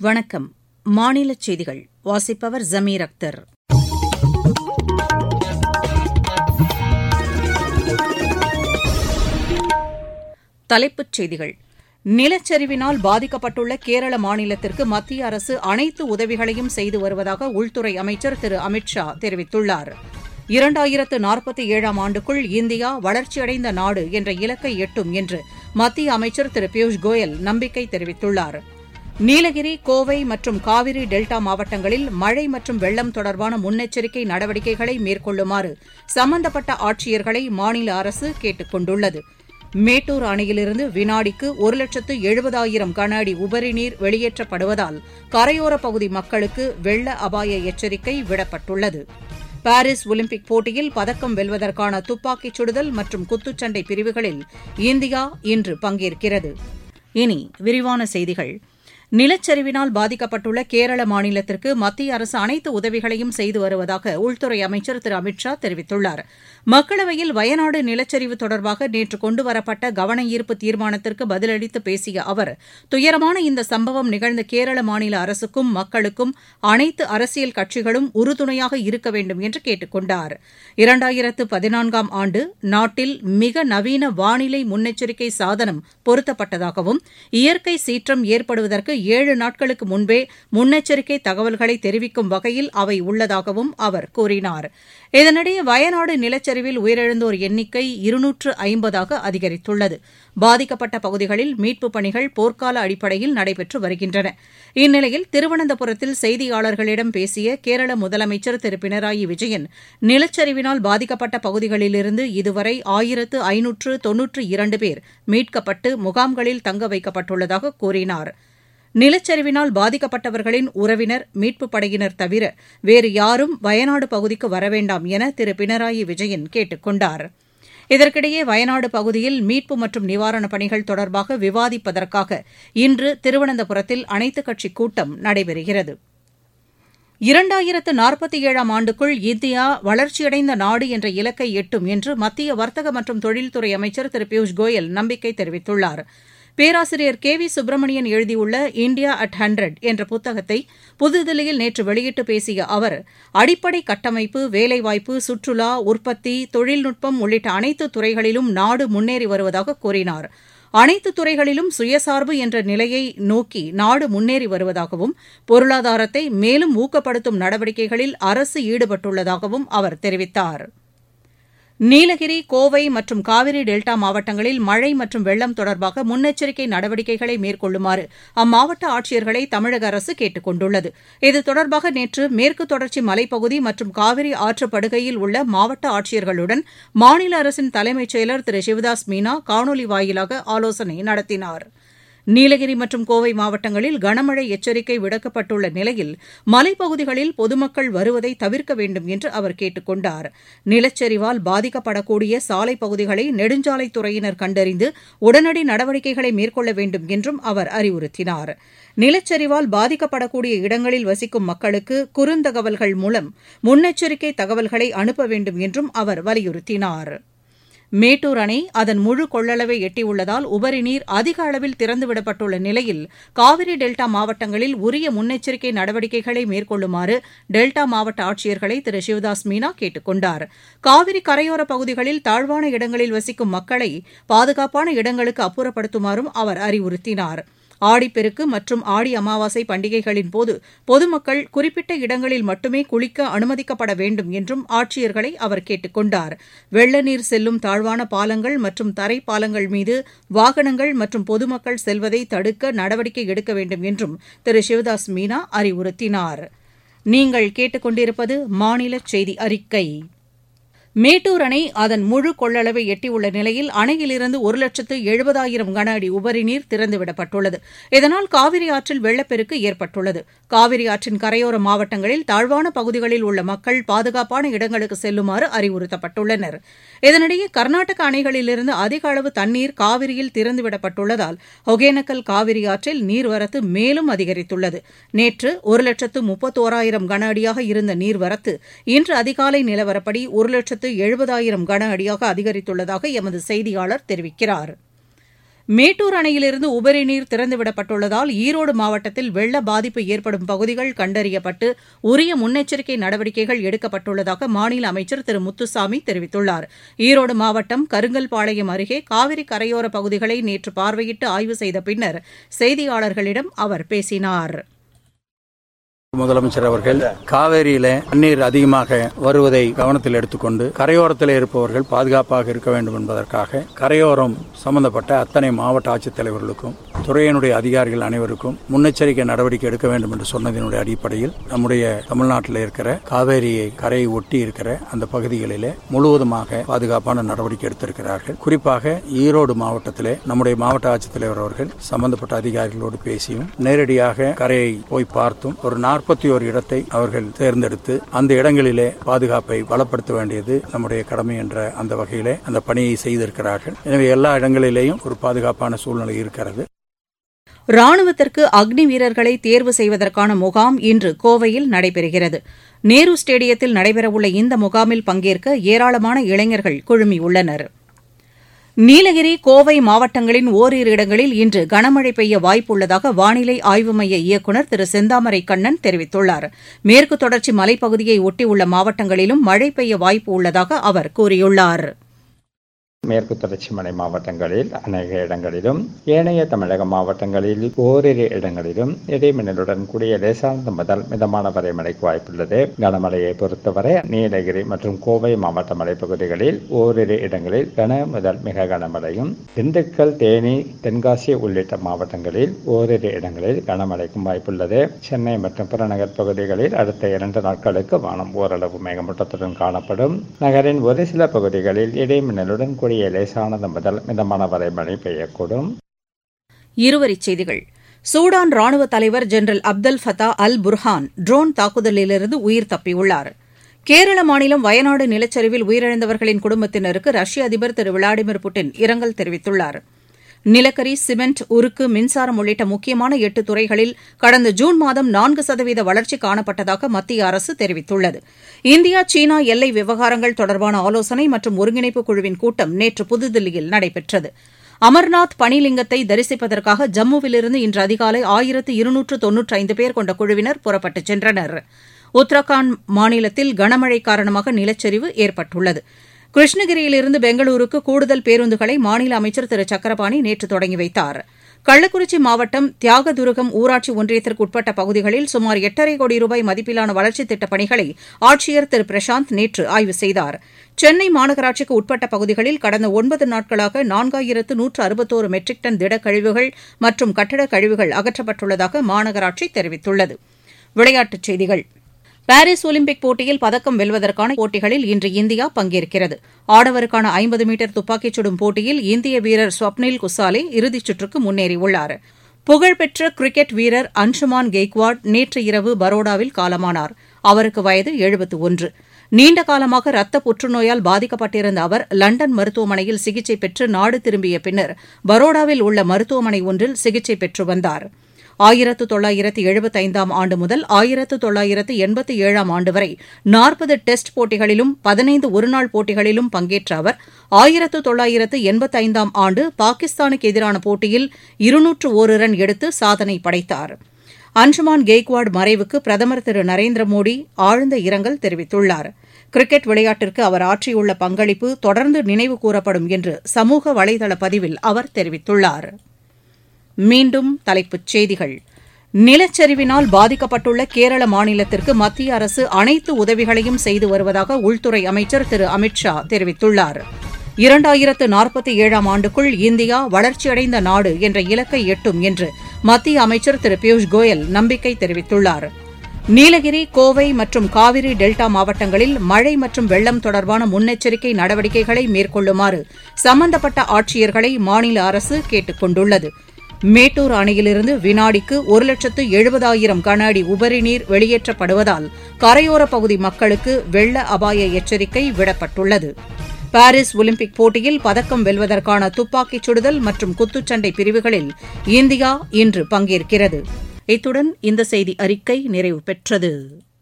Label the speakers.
Speaker 1: வணக்கம் மாநிலச் செய்திகள் வாசிப்பவர் ஜமீர் அக்தர் தலைப்புச் செய்திகள் நிலச்சரிவினால் பாதிக்கப்பட்டுள்ள கேரள மாநிலத்திற்கு மத்திய அரசு அனைத்து உதவிகளையும் செய்து வருவதாக உள்துறை அமைச்சர் திரு அமித் ஷா தெரிவித்துள்ளார் இரண்டாயிரத்து நாற்பத்தி ஏழாம் ஆண்டுக்குள் இந்தியா வளர்ச்சியடைந்த நாடு என்ற இலக்கை எட்டும் என்று மத்திய அமைச்சர் திரு பியூஷ் கோயல் நம்பிக்கை தெரிவித்துள்ளார் நீலகிரி கோவை மற்றும் காவிரி டெல்டா மாவட்டங்களில் மழை மற்றும் வெள்ளம் தொடர்பான முன்னெச்சரிக்கை நடவடிக்கைகளை மேற்கொள்ளுமாறு சம்பந்தப்பட்ட ஆட்சியர்களை மாநில அரசு கேட்டுக் கொண்டுள்ளது மேட்டூர் அணையிலிருந்து வினாடிக்கு ஒரு லட்சத்து எழுபதாயிரம் கன அடி உபரி நீர் வெளியேற்றப்படுவதால் கரையோரப் பகுதி மக்களுக்கு வெள்ள அபாய எச்சரிக்கை விடப்பட்டுள்ளது பாரிஸ் ஒலிம்பிக் போட்டியில் பதக்கம் வெல்வதற்கான துப்பாக்கிச் சுடுதல் மற்றும் குத்துச்சண்டை பிரிவுகளில் இந்தியா இன்று பங்கேற்கிறது இனி விரிவான செய்திகள் நிலச்சரிவினால் பாதிக்கப்பட்டுள்ள கேரள மாநிலத்திற்கு மத்திய அரசு அனைத்து உதவிகளையும் செய்து வருவதாக உள்துறை அமைச்சர் திரு அமித் ஷா தெரிவித்துள்ளார் மக்களவையில் வயநாடு நிலச்சரிவு தொடர்பாக நேற்று கொண்டுவரப்பட்ட கவன ஈர்ப்பு தீர்மானத்திற்கு பதிலளித்து பேசிய அவர் துயரமான இந்த சம்பவம் நிகழ்ந்த கேரள மாநில அரசுக்கும் மக்களுக்கும் அனைத்து அரசியல் கட்சிகளும் உறுதுணையாக இருக்க வேண்டும் என்று கேட்டுக் கொண்டார் இரண்டாயிரத்து பதினான்காம் ஆண்டு நாட்டில் மிக நவீன வானிலை முன்னெச்சரிக்கை சாதனம் பொருத்தப்பட்டதாகவும் இயற்கை சீற்றம் ஏற்படுவதற்கு ஏழு நாட்களுக்கு முன்பே முன்னெச்சரிக்கை தகவல்களை தெரிவிக்கும் வகையில் அவை உள்ளதாகவும் அவர் கூறினார் இதனிடையே வயநாடு நிலச்சரிவில் உயிரிழந்தோர் எண்ணிக்கை இருநூற்று ஐம்பதாக அதிகரித்துள்ளது பாதிக்கப்பட்ட பகுதிகளில் மீட்புப் பணிகள் போர்க்கால அடிப்படையில் நடைபெற்று வருகின்றன இந்நிலையில் திருவனந்தபுரத்தில் செய்தியாளர்களிடம் பேசிய கேரள முதலமைச்சர் திரு பினராயி விஜயன் நிலச்சரிவினால் பாதிக்கப்பட்ட பகுதிகளிலிருந்து இதுவரை ஆயிரத்து ஐநூற்று தொன்னூற்று இரண்டு பேர் மீட்கப்பட்டு முகாம்களில் தங்க வைக்கப்பட்டுள்ளதாக கூறினாா் நிலச்சரிவினால் பாதிக்கப்பட்டவர்களின் உறவினர் மீட்புப் படையினர் தவிர வேறு யாரும் வயநாடு பகுதிக்கு வரவேண்டாம் என திரு பினராயி விஜயன் கேட்டுக் கொண்டார் இதற்கிடையே வயநாடு பகுதியில் மீட்பு மற்றும் நிவாரணப் பணிகள் தொடர்பாக விவாதிப்பதற்காக இன்று திருவனந்தபுரத்தில் அனைத்துக் கட்சிக் கூட்டம் நடைபெறுகிறது இரண்டாயிரத்து நாற்பத்தி ஏழாம் ஆண்டுக்குள் இந்தியா வளர்ச்சியடைந்த நாடு என்ற இலக்கை எட்டும் என்று மத்திய வர்த்தக மற்றும் தொழில்துறை அமைச்சர் திரு பியூஷ் கோயல் நம்பிக்கை தெரிவித்துள்ளாா் பேராசிரியர் கே வி சுப்பிரமணியன் எழுதியுள்ள இந்தியா அட் ஹண்ட்ரட் என்ற புத்தகத்தை புதுதில்லியில் நேற்று வெளியிட்டு பேசிய அவர் அடிப்படை கட்டமைப்பு வேலைவாய்ப்பு சுற்றுலா உற்பத்தி தொழில்நுட்பம் உள்ளிட்ட அனைத்து துறைகளிலும் நாடு முன்னேறி வருவதாக கூறினார் அனைத்து துறைகளிலும் சுயசார்பு என்ற நிலையை நோக்கி நாடு முன்னேறி வருவதாகவும் பொருளாதாரத்தை மேலும் ஊக்கப்படுத்தும் நடவடிக்கைகளில் அரசு ஈடுபட்டுள்ளதாகவும் அவர் தெரிவித்தாா் நீலகிரி கோவை மற்றும் காவிரி டெல்டா மாவட்டங்களில் மழை மற்றும் வெள்ளம் தொடர்பாக முன்னெச்சரிக்கை நடவடிக்கைகளை மேற்கொள்ளுமாறு அம்மாவட்ட ஆட்சியர்களை தமிழக அரசு கேட்டுக் கொண்டுள்ளது இது தொடர்பாக நேற்று மேற்கு தொடர்ச்சி மலைப்பகுதி மற்றும் காவிரி ஆற்றுப்படுகையில் உள்ள மாவட்ட ஆட்சியர்களுடன் மாநில அரசின் தலைமைச் செயலர் திரு சிவதாஸ் மீனா காணொலி வாயிலாக ஆலோசனை நடத்தினாா் நீலகிரி மற்றும் கோவை மாவட்டங்களில் கனமழை எச்சரிக்கை விடுக்கப்பட்டுள்ள நிலையில் மலைப்பகுதிகளில் பொதுமக்கள் வருவதை தவிர்க்க வேண்டும் என்று அவர் கேட்டுக் கொண்டார் நிலச்சரிவால் பாதிக்கப்படக்கூடிய சாலை பகுதிகளை நெடுஞ்சாலைத்துறையினர் கண்டறிந்து உடனடி நடவடிக்கைகளை மேற்கொள்ள வேண்டும் என்றும் அவர் அறிவுறுத்தினார் நிலச்சரிவால் பாதிக்கப்படக்கூடிய இடங்களில் வசிக்கும் மக்களுக்கு குறுந்தகவல்கள் மூலம் முன்னெச்சரிக்கை தகவல்களை அனுப்ப வேண்டும் என்றும் அவர் வலியுறுத்தினாா் மேட்டூர் அணை அதன் முழு கொள்ளளவை எட்டியுள்ளதால் உபரி நீர் அதிக அளவில் திறந்துவிடப்பட்டுள்ள நிலையில் காவிரி டெல்டா மாவட்டங்களில் உரிய முன்னெச்சரிக்கை நடவடிக்கைகளை மேற்கொள்ளுமாறு டெல்டா மாவட்ட ஆட்சியர்களை திரு சிவதாஸ் மீனா கேட்டுக் கொண்டார் காவிரி கரையோரப் பகுதிகளில் தாழ்வான இடங்களில் வசிக்கும் மக்களை பாதுகாப்பான இடங்களுக்கு அப்புறப்படுத்துமாறும் அவர் அறிவுறுத்தினாா் ஆடிப்பெருக்கு மற்றும் ஆடி அமாவாசை பண்டிகைகளின் போது பொதுமக்கள் குறிப்பிட்ட இடங்களில் மட்டுமே குளிக்க அனுமதிக்கப்பட வேண்டும் என்றும் ஆட்சியர்களை அவர் கேட்டுக் கொண்டார் வெள்ள நீர் செல்லும் தாழ்வான பாலங்கள் மற்றும் தரை பாலங்கள் மீது வாகனங்கள் மற்றும் பொதுமக்கள் செல்வதை தடுக்க நடவடிக்கை எடுக்க வேண்டும் என்றும் திரு சிவதாஸ் மீனா அறிவுறுத்தினார் நீங்கள் கேட்டுக்கொண்டிருப்பது மாநில செய்தி அறிக்கை மேட்டூர் அணை அதன் முழு கொள்ளளவை எட்டியுள்ள நிலையில் அணையிலிருந்து ஒரு லட்சத்து எழுபதாயிரம் கன அடி உபரி நீர் திறந்துவிடப்பட்டுள்ளது இதனால் காவிரி ஆற்றில் வெள்ளப்பெருக்கு ஏற்பட்டுள்ளது காவிரி ஆற்றின் கரையோர மாவட்டங்களில் தாழ்வான பகுதிகளில் உள்ள மக்கள் பாதுகாப்பான இடங்களுக்கு செல்லுமாறு அறிவுறுத்தப்பட்டுள்ளனர் இதனிடையே கர்நாடக அணைகளிலிருந்து அதிக அளவு தண்ணீர் காவிரியில் திறந்துவிடப்பட்டுள்ளதால் ஒகேனக்கல் காவிரி ஆற்றில் நீர்வரத்து மேலும் அதிகரித்துள்ளது நேற்று ஒரு லட்சத்து முப்பத்தோராயிரம் கன அடியாக இருந்த நீர்வரத்து இன்று அதிகாலை நிலவரப்படி ஒரு லட்சத்து எழுபதாயிரம் கன அடியாக அதிகரித்துள்ளதாக எமது செய்தியாளர் தெரிவிக்கிறார் மேட்டூர் அணையிலிருந்து உபரி நீர் திறந்துவிடப்பட்டுள்ளதால் ஈரோடு மாவட்டத்தில் வெள்ள பாதிப்பு ஏற்படும் பகுதிகள் கண்டறியப்பட்டு உரிய முன்னெச்சரிக்கை நடவடிக்கைகள் எடுக்கப்பட்டுள்ளதாக மாநில அமைச்சர் திரு முத்துசாமி தெரிவித்துள்ளார் ஈரோடு மாவட்டம் கருங்கல்பாளையம் அருகே காவிரி கரையோர பகுதிகளை நேற்று பார்வையிட்டு ஆய்வு செய்த பின்னர் செய்தியாளர்களிடம் அவர் பேசினார்
Speaker 2: முதலமைச்சர் அவர்கள் காவேரியில தண்ணீர் அதிகமாக வருவதை கவனத்தில் எடுத்துக்கொண்டு கரையோரத்தில் இருப்பவர்கள் பாதுகாப்பாக இருக்க வேண்டும் என்பதற்காக கரையோரம் சம்பந்தப்பட்ட அத்தனை மாவட்ட ஆட்சித்தலைவர்களுக்கும் துறையினுடைய அதிகாரிகள் அனைவருக்கும் முன்னெச்சரிக்கை நடவடிக்கை எடுக்க வேண்டும் என்று சொன்னதனுடைய அடிப்படையில் நம்முடைய தமிழ்நாட்டில் இருக்கிற காவேரியை கரையை ஒட்டி இருக்கிற அந்த பகுதிகளிலே முழுவதுமாக பாதுகாப்பான நடவடிக்கை எடுத்திருக்கிறார்கள் குறிப்பாக ஈரோடு மாவட்டத்திலே நம்முடைய மாவட்ட ஆட்சித்தலைவர் அவர்கள் சம்பந்தப்பட்ட அதிகாரிகளோடு பேசியும் நேரடியாக கரையை போய் பார்த்தும் ஒரு நாற்பத்தி ஒரு இடத்தை அவர்கள் தேர்ந்தெடுத்து அந்த இடங்களிலே பாதுகாப்பை பலப்படுத்த வேண்டியது நம்முடைய கடமை என்ற அந்த வகையிலே அந்த பணியை செய்திருக்கிறார்கள் எனவே எல்லா இடங்களிலேயும் ஒரு பாதுகாப்பான சூழ்நிலை இருக்கிறது
Speaker 1: ராணுவத்திற்கு அக்னி வீரர்களை தேர்வு செய்வதற்கான முகாம் இன்று கோவையில் நடைபெறுகிறது நேரு ஸ்டேடியத்தில் நடைபெறவுள்ள இந்த முகாமில் பங்கேற்க ஏராளமான இளைஞர்கள் குழுமியுள்ளனர் நீலகிரி கோவை மாவட்டங்களின் ஓரிரு இடங்களில் இன்று கனமழை பெய்ய வாய்ப்புள்ளதாக வானிலை ஆய்வு மைய இயக்குநர் திரு செந்தாமரை கண்ணன் தெரிவித்துள்ளார் மேற்கு தொடர்ச்சி மலைப்பகுதியை ஒட்டியுள்ள மாவட்டங்களிலும் மழை பெய்ய வாய்ப்பு உள்ளதாக அவர் கூறியுள்ளார்
Speaker 3: மேற்கு தொடர்ச்சி மலை மாவட்டங்களில் அநேக இடங்களிலும் ஏனைய தமிழக மாவட்டங்களில் ஓரிரு இடங்களிலும் இடைமின்னலுடன் கூடிய லேசார்ந்த முதல் மிதமான வரை மழைக்கு வாய்ப்புள்ளது கனமழையை பொறுத்தவரை நீலகிரி மற்றும் கோவை மாவட்ட மலைப்பகுதிகளில் ஓரிரு இடங்களில் கன முதல் மிக கனமழையும் திண்டுக்கல் தேனி தென்காசி உள்ளிட்ட மாவட்டங்களில் ஓரிரு இடங்களில் கனமழைக்கும் வாய்ப்புள்ளது சென்னை மற்றும் புறநகர் பகுதிகளில் அடுத்த இரண்டு நாட்களுக்கு வானம் ஓரளவு மேகமூட்டத்துடன் காணப்படும் நகரின் ஒரு சில பகுதிகளில் இடைமின்னலுடன் கூடிய கூடிய லேசானது முதல் மிதமான வரை மழை பெய்யக்கூடும்
Speaker 1: இருவரிச் செய்திகள் சூடான் ராணுவ தலைவர் general Abdel Fattah al Burhan drone தாக்குதலிலிருந்து உயிர் தப்பியுள்ளார் கேரள மாநிலம் வயநாடு நிலச்சரிவில் உயிரிழந்தவர்களின் குடும்பத்தினருக்கு ரஷ்ய அதிபர் திரு விளாடிமிர் புட்டின் இரங்கல் தெரிவித்துள்ளார் நிலக்கரி சிமெண்ட் உருக்கு மின்சாரம் உள்ளிட்ட முக்கியமான எட்டு துறைகளில் கடந்த ஜூன் மாதம் நான்கு சதவீத வளர்ச்சி காணப்பட்டதாக மத்திய அரசு தெரிவித்துள்ளது இந்தியா சீனா எல்லை விவகாரங்கள் தொடர்பான ஆலோசனை மற்றும் ஒருங்கிணைப்பு குழுவின் கூட்டம் நேற்று புதுதில்லியில் நடைபெற்றது அமர்நாத் பனிலிங்கத்தை தரிசிப்பதற்காக ஜம்முவிலிருந்து இன்று அதிகாலை ஆயிரத்து இருநூற்று தொன்னூற்றி ஐந்து பேர் கொண்ட குழுவினர் புறப்பட்டுச் சென்றனர் உத்தரகாண்ட் மாநிலத்தில் கனமழை காரணமாக நிலச்சரிவு ஏற்பட்டுள்ளது கிருஷ்ணகிரியிலிருந்து பெங்களூருக்கு கூடுதல் பேருந்துகளை மாநில அமைச்சர் திரு சக்கரபாணி நேற்று தொடங்கி வைத்தார் கள்ளக்குறிச்சி மாவட்டம் தியாகதுருகம் ஊராட்சி ஒன்றியத்திற்கு உட்பட்ட பகுதிகளில் சுமார் எட்டரை கோடி ரூபாய் மதிப்பிலான வளர்ச்சித் திட்டப் பணிகளை ஆட்சியர் திரு பிரசாந்த் நேற்று ஆய்வு செய்தார் சென்னை மாநகராட்சிக்கு உட்பட்ட பகுதிகளில் கடந்த ஒன்பது நாட்களாக நான்காயிரத்து நூற்று அறுபத்தோரு மெட்ரிக் டன் திடக்கழிவுகள் மற்றும் கட்டடக் கழிவுகள் அகற்றப்பட்டுள்ளதாக மாநகராட்சி தெரிவித்துள்ளது விளையாட்டுச் செய்திகள் பாரிஸ் ஒலிம்பிக் போட்டியில் பதக்கம் வெல்வதற்கான போட்டிகளில் இன்று இந்தியா பங்கேற்கிறது ஆடவருக்கான ஐம்பது மீட்டர் துப்பாக்கிச் சுடும் போட்டியில் இந்திய வீரர் ஸ்வப்னில் குசாலே இறுதிச் சுற்றுக்கு முன்னேறியுள்ளார் புகழ்பெற்ற கிரிக்கெட் வீரர் அன்சுமான் கெய்க்வாட் நேற்று இரவு பரோடாவில் காலமானார் அவருக்கு வயது எழுபத்து ஒன்று நீண்ட காலமாக ரத்த புற்றுநோயால் பாதிக்கப்பட்டிருந்த அவர் லண்டன் மருத்துவமனையில் சிகிச்சை பெற்று நாடு திரும்பிய பின்னர் பரோடாவில் உள்ள மருத்துவமனை ஒன்றில் சிகிச்சை பெற்று வந்தார் ஆயிரத்து தொள்ளாயிரத்து எழுபத்தைந்தாம் ஆண்டு முதல் ஆயிரத்து தொள்ளாயிரத்து எண்பத்தி ஏழாம் ஆண்டு வரை நாற்பது டெஸ்ட் போட்டிகளிலும் பதினைந்து ஒருநாள் போட்டிகளிலும் பங்கேற்ற அவர் ஆயிரத்து தொள்ளாயிரத்து எண்பத்தைந்தாம் ஆண்டு பாகிஸ்தானுக்கு எதிரான போட்டியில் இருநூற்று ஒரு ரன் எடுத்து சாதனை படைத்தார் அன்சுமான் கெய்க்வாட் மறைவுக்கு பிரதமர் திரு நரேந்திர மோடி ஆழ்ந்த இரங்கல் தெரிவித்துள்ளார் கிரிக்கெட் விளையாட்டிற்கு அவர் ஆற்றியுள்ள பங்களிப்பு தொடர்ந்து நினைவு கூறப்படும் என்று சமூக வலைதள பதிவில் அவர் தெரிவித்துள்ளார் மீண்டும் தலைப்புச் செய்திகள் நிலச்சரிவினால் பாதிக்கப்பட்டுள்ள கேரள மாநிலத்திற்கு மத்திய அரசு அனைத்து உதவிகளையும் செய்து வருவதாக உள்துறை அமைச்சர் திரு அமித் ஷா தெரிவித்துள்ளார் இரண்டாயிரத்து நாற்பத்தி ஏழாம் ஆண்டுக்குள் இந்தியா வளர்ச்சியடைந்த நாடு என்ற இலக்கை எட்டும் என்று மத்திய அமைச்சர் திரு பியூஷ் கோயல் நம்பிக்கை தெரிவித்துள்ளார் நீலகிரி கோவை மற்றும் காவிரி டெல்டா மாவட்டங்களில் மழை மற்றும் வெள்ளம் தொடர்பான முன்னெச்சரிக்கை நடவடிக்கைகளை மேற்கொள்ளுமாறு சம்பந்தப்பட்ட ஆட்சியர்களை மாநில அரசு கேட்டுக் கொண்டுள்ளது மேட்டூர் அணையிலிருந்து வினாடிக்கு ஒரு லட்சத்து எழுபதாயிரம் கன அடி உபரி நீர் வெளியேற்றப்படுவதால் கரையோரப் பகுதி மக்களுக்கு வெள்ள அபாய எச்சரிக்கை விடப்பட்டுள்ளது பாரிஸ் ஒலிம்பிக் போட்டியில் பதக்கம் வெல்வதற்கான துப்பாக்கிச் சுடுதல் மற்றும் குத்துச்சண்டை பிரிவுகளில் இந்தியா இன்று பங்கேற்கிறது இத்துடன் இந்த செய்தி அறிக்கை நிறைவு பெற்றது